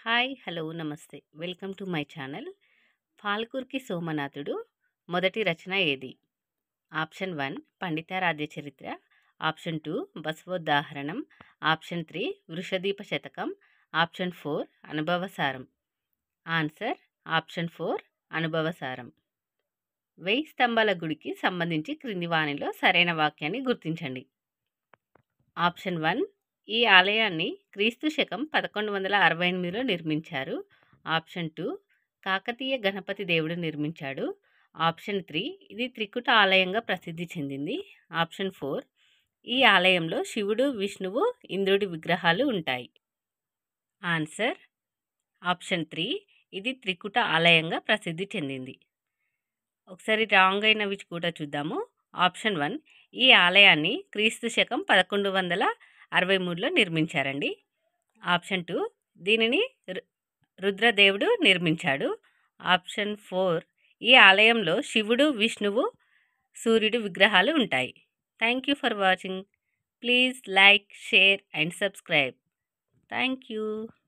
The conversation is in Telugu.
హాయ్ హలో నమస్తే welcome to my channel Palkuriki సోమనాథుడు మొదటి రచన ఏది option one Panditaradhya Charitra option two Basavodaharanam option three Vrishadipa Shatakam option four Anubhavasaram answer option four Anubhavasaram వెయ్యి స్తంభాల గుడికి సంబంధించి క్రింది వాణిలో సరైన వాక్యాన్ని గుర్తించండి ఆప్షన్ వన్ ఈ ఆలయాన్ని క్రీస్తు శకం పదకొండు వందల అరవై ఎనిమిదిలో నిర్మించారు ఆప్షన్ టూ కాకతీయ గణపతి దేవుడు నిర్మించాడు ఆప్షన్ త్రీ ఇది త్రికుట ఆలయంగా ప్రసిద్ధి చెందింది ఆప్షన్ ఫోర్ ఈ ఆలయంలో శివుడు విష్ణువు ఇంద్రుడి విగ్రహాలు ఉంటాయి ఆన్సర్ ఆప్షన్ త్రీ ఇది త్రికుట ఆలయంగా ప్రసిద్ధి చెందింది ఒకసారి రాంగ్ అయినవి కూడా చూద్దాము ఆప్షన్ వన్ ఈ ఆలయాన్ని క్రీస్తు శకం పదకొండు వందల అరవై మూడులో నిర్మించారండి ఆప్షన్ టూ దీనిని రు- రుద్రదేవుడు నిర్మించాడు ఆప్షన్ ఫోర్ ఈ ఆలయంలో శివుడు విష్ణువు సూర్యుడు విగ్రహాలు ఉంటాయి thank you for watching please like share and subscribe thank you